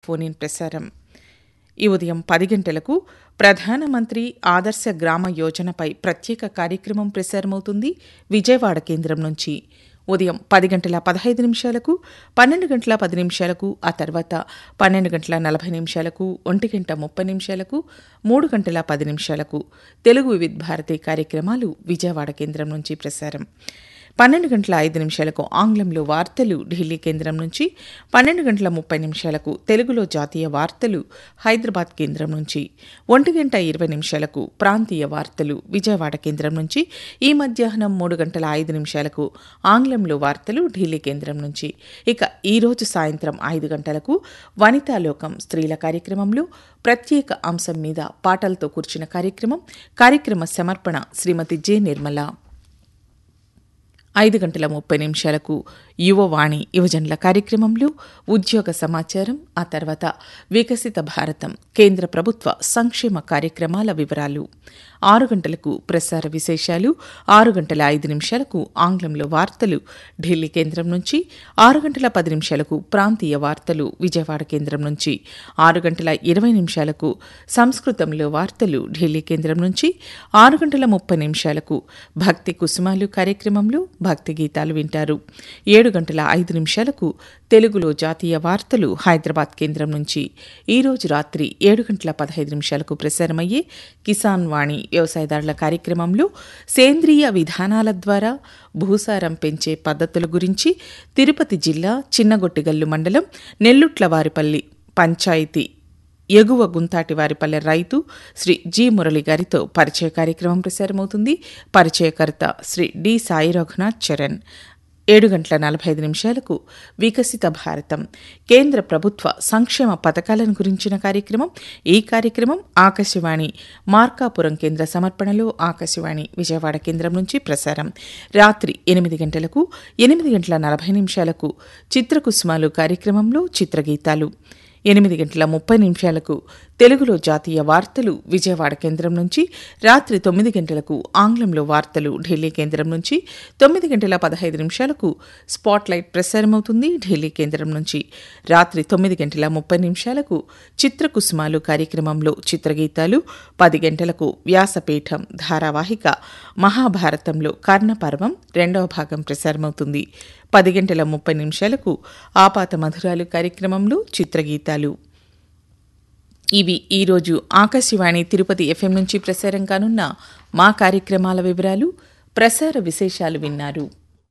phone in ప్రసారం ఈ ఉదయం పది గంటలకు ప్రధానమంత్రి ఆదర్శ గ్రామ యోజనపై ప్రత్యేక కార్యక్రమం ప్రసారమవుతుంది విజయవాడ కేంద్రం నుంచి ఉదయం పది గంటల పదహైదు నిమిషాలకు పన్నెండు గంటల పది నిమిషాలకు ఆ తర్వాత పన్నెండు గంటల నలభై నిమిషాలకు ఒంటి గంట ముప్పై నిమిషాలకు మూడు గంటల పది నిమిషాలకు తెలుగు వివిధ భారతి కార్యక్రమాలు విజయవాడ కేంద్రం నుంచి ప్రసారం పన్నెండు గంటల ఐదు నిమిషాలకు ఆంగ్లంలో వార్తలు ఢిల్లీ కేంద్రం నుంచి పన్నెండు గంటల ముప్పై నిమిషాలకు తెలుగులో జాతీయ వార్తలు హైదరాబాద్ కేంద్రం నుంచి ఒంటి గంట ఇరవై నిమిషాలకు ప్రాంతీయ వార్తలు విజయవాడ కేంద్రం నుంచి ఈ మధ్యాహ్నం మూడు గంటల ఐదు నిమిషాలకు ఆంగ్లంలో వార్తలు ఢిల్లీ కేంద్రం నుంచి ఇక ఈ రోజు సాయంత్రం ఐదు గంటలకు వనితాలోకం స్త్రీల కార్యక్రమంలో ప్రత్యేక అంశం మీద పాటలతో కూర్చున్న కార్యక్రమం కార్యక్రమ సమర్పణ శ్రీమతి జె నిర్మల ఐదు గంటల ముప్పై నిమిషాలకు యువవాణి యువజనుల కార్యక్రమంలో ఉద్యోగ సమాచారం ఆ తర్వాత వికసిత భారతం కేంద్ర ప్రభుత్వ సంక్షేమ కార్యక్రమాల వివరాలు ఆరు గంటలకు ప్రసార విశేషాలు ఆరు గంటల ఐదు నిమిషాలకు ఆంగ్లంలో వార్తలు ఢిల్లీ కేంద్రం నుంచి ఆరు గంటల పది నిమిషాలకు ప్రాంతీయ వార్తలు విజయవాడ కేంద్రం నుంచి ఆరు గంటల ఇరవై నిమిషాలకు సంస్కృతంలో వార్తలు ఢిల్లీ కేంద్రం నుంచి ఆరు గంటల ముప్పై నిమిషాలకు భక్తి కుసుమాలు కార్యక్రమంలో భక్తి గీతాలు వింటారు ఏడు గంటల ఐదు నిమిషాలకు తెలుగులో జాతీయ వార్తలు హైదరాబాద్ కేంద్రం నుంచి ఈరోజు రాత్రి ఏడు గంటల పదహైదు నిమిషాలకు ప్రసారమయ్యే కిసాన్ వాణి వ్యవసాయదారుల కార్యక్రమంలో సేంద్రియ విధానాల ద్వారా భూసారం పెంచే పద్ధతుల గురించి తిరుపతి జిల్లా చిన్నగొట్టిగల్లు మండలం నెల్లుట్లవారిపల్లి పంచాయతీ ఎగువ గుంతాటివారిపల్లె రైతు శ్రీ జి మురళి గారితో పరిచయ కార్యక్రమం ప్రసారమవుతుంది పరిచయకర్త శ్రీ డి సాయి రఘునాథ్ చరణ్ ఏడు గంటల నలభై ఐదు నిమిషాలకు వికసిత భారతం కేంద్ర ప్రభుత్వ సంక్షేమ పథకాలను గురించిన కార్యక్రమం ఈ కార్యక్రమం ఆకాశవాణి మార్కాపురం కేంద్ర సమర్పణలో ఆకాశవాణి విజయవాడ కేంద్రం నుంచి ప్రసారం రాత్రి ఎనిమిది గంటలకు ఎనిమిది గంటల నలభై నిమిషాలకు చిత్రకుసుమాలు కార్యక్రమంలో చిత్రగీతాలు ఎనిమిది గంటల ముప్పై నిమిషాలకు తెలుగులో జాతీయ వార్తలు విజయవాడ కేంద్రం నుంచి రాత్రి తొమ్మిది గంటలకు ఆంగ్లంలో వార్తలు ఢిల్లీ కేంద్రం నుంచి తొమ్మిది గంటల పదహైదు నిమిషాలకు స్పాట్లైట్ ప్రసారమవుతుంది ఢిల్లీ కేంద్రం నుంచి రాత్రి తొమ్మిది గంటల ముప్పై నిమిషాలకు చిత్రకుసుమాలు కార్యక్రమంలో చిత్రగీతాలు పది గంటలకు వ్యాసపీఠం ధారావాహిక మహాభారతంలో కర్ణపర్వం రెండవ భాగం ప్రసారమవుతుంది పది గంటల ముప్పై నిమిషాలకు ఆపాత మధురాలు కార్యక్రమంలో చిత్రగీతాలు ఇవి ఈరోజు ఆకాశవాణి తిరుపతి ఎఫ్ఎం నుంచి ప్రసారం కానున్న మా కార్యక్రమాల వివరాలు ప్రసార విశేషాలు విన్నారు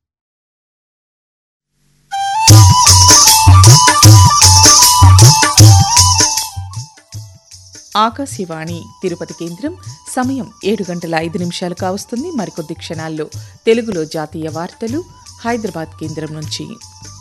ఆకాశవాణి తిరుపతి కేంద్రం సమయం ఏడు గంటల ఐదు నిమిషాలు కావస్తుంది మరికొద్ది క్షణాల్లో తెలుగులో జాతీయ వార్తలు హైదరాబాద్ కేంద్రం నుంచి